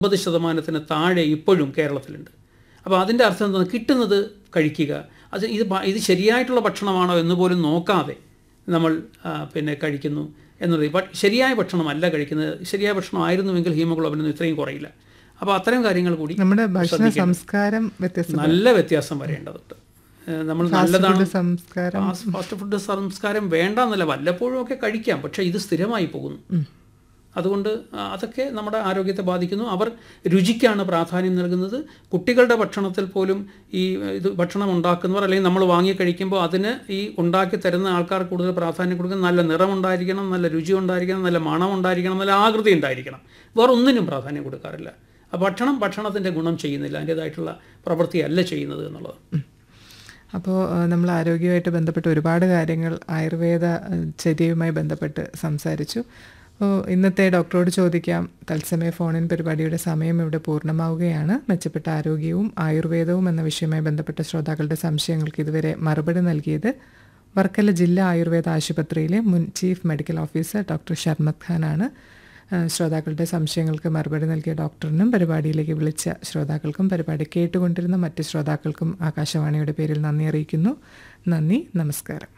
അമ്പത് ശതമാനത്തിന് താഴെ ഇപ്പോഴും കേരളത്തിലുണ്ട് അപ്പോൾ അതിൻ്റെ അർത്ഥം എന്താണ് കിട്ടുന്നത് കഴിക്കുക അത് ഇത് ഭ- ഇത് ശരിയായിട്ടുള്ള ഭക്ഷണമാണോ എന്ന് പോലും നോക്കാതെ നമ്മൾ ആ, പിന്നെ കഴിക്കുന്നു എന്നുള്ളത് ബട്ട് ശരിയായ ഭക്ഷണമല്ല കഴിക്കുന്നത് ശരിയായ ഭക്ഷണമായിരുന്നുവെങ്കിൽ ഹീമോഗ്ലോബിനൊന്നും ഇത്രയും കുറയില്ല അപ്പോൾ അത്തരം കാര്യങ്ങൾ കൂടി നമ്മുടെ ഭക്ഷണ സംസ്കാരം വ്യത്യസ്ത നല്ല വ്യത്യാസം വരേണ്ടതുണ്ട് ഏഹ് നമ്മൾ ഫാസ്റ്റ് നല്ലതാണ് ഫുഡ് സംസ്കാരം ഫാസ്റ്റ് ഫാസ്റ്റ് ഫുഡ് സംസ്കാരം വേണ്ട എന്നല്ല വല്ലപ്പോഴും ഒക്കെ കഴിക്കാം പക്ഷേ ഇത് സ്ഥിരമായി പോകുന്നു അതുകൊണ്ട് ആ, അതൊക്കെ നമ്മുടെ ആരോഗ്യത്തെ ബാധിക്കുന്നു അവർ രുചിക്കാണ് പ്രാധാന്യം നൽകുന്നത് കുട്ടികളുടെ ഭക്ഷണത്തിൽ പോലും ഈ ഇത് ഭക്ഷണം ഉണ്ടാക്കുന്നവർ അല്ലെങ്കിൽ നമ്മൾ വാങ്ങി കഴിക്കുമ്പോൾ അതിന് ഈ ഉണ്ടാക്കി തരുന്ന ആൾക്കാർ കൂടുതൽ പ്രാധാന്യം കൊടുക്കുന്നത് നല്ല നിറം ഉണ്ടായിരിക്കണം നല്ല രുചി ഉണ്ടായിരിക്കണം നല്ല മണം ഉണ്ടായിരിക്കണം നല്ല ആകൃതി ഉണ്ടായിരിക്കണം വേറെ ഒന്നിനും പ്രാധാന്യം കൊടുക്കാറില്ല ആ ഭക്ഷണം ഭക്ഷണത്തിൻ്റെ ഗുണം ചെയ്യുന്നില്ല അതിൻ്റേതായിട്ടുള്ള പ്രവൃത്തിയല്ല ചെയ്യുന്നത് എന്നുള്ളത് അപ്പോൾ നമ്മൾ ആരോഗ്യമായിട്ട് ബന്ധപ്പെട്ട് ഒരുപാട് കാര്യങ്ങൾ ആയുർവേദ ഏഹ്, ചര്യയുമായി ബന്ധപ്പെട്ട് സംസാരിച്ചു അപ്പോൾ ഇന്നത്തെ ഡോക്ടറോട് ചോദിക്കാം തത്സമയ ഫോണിൻ പരിപാടിയുടെ സമയം ഇവിടെ പൂർണ്ണമാവുകയാണ് മെച്ചപ്പെട്ട ആരോഗ്യവും ആയുർവേദവും എന്ന വിഷയവുമായി ബന്ധപ്പെട്ട ശ്രോതാക്കളുടെ സംശയങ്ങൾക്ക് ഇതുവരെ മറുപടി നൽകിയത് വർക്കല ജില്ലാ ആയുർവേദ ആശുപത്രിയിലെ മുൻ chief medical officer doctor Sharmat ഖാനാണ് ഏഹ് ശ്രോതാക്കളുടെ സംശയങ്ങൾക്ക് മറുപടി നൽകിയ ഡോക്ടറിനും പരിപാടിയിലേക്ക് വിളിച്ച ശ്രോതാക്കൾക്കും പരിപാടി കേട്ടുകൊണ്ടിരുന്ന മറ്റ് ശ്രോതാക്കൾക്കും ആകാശവാണിയുടെ പേരിൽ നന്ദി അറിയിക്കുന്നു നന്ദി നമസ്കാരം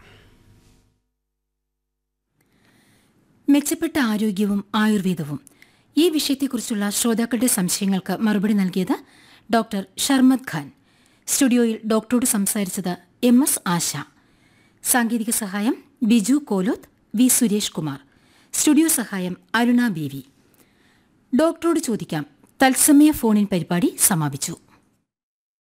മെച്ചപ്പെട്ട ആരോഗ്യവും ആയുർവേദവും ഈ വിഷയത്തെക്കുറിച്ചുള്ള ശ്രോതാക്കളുടെ സംശയങ്ങൾക്ക് മറുപടി നൽകിയത് ഡോക്ടർ ഷർമദ് ഖാൻ സ്റ്റുഡിയോയിൽ ഡോക്ടറോട് സംസാരിച്ചത് എം എസ് ആശ സാങ്കേതിക സഹായം ബിജു കോലോത്ത് വി സുരേഷ് കുമാർ സ്റ്റുഡിയോ സഹായം അരുണ ബി വി ഡോക്ടറോട് ചോദിക്കാം തത്സമയ ഫോണിൻ പരിപാടി സമാപിച്ചു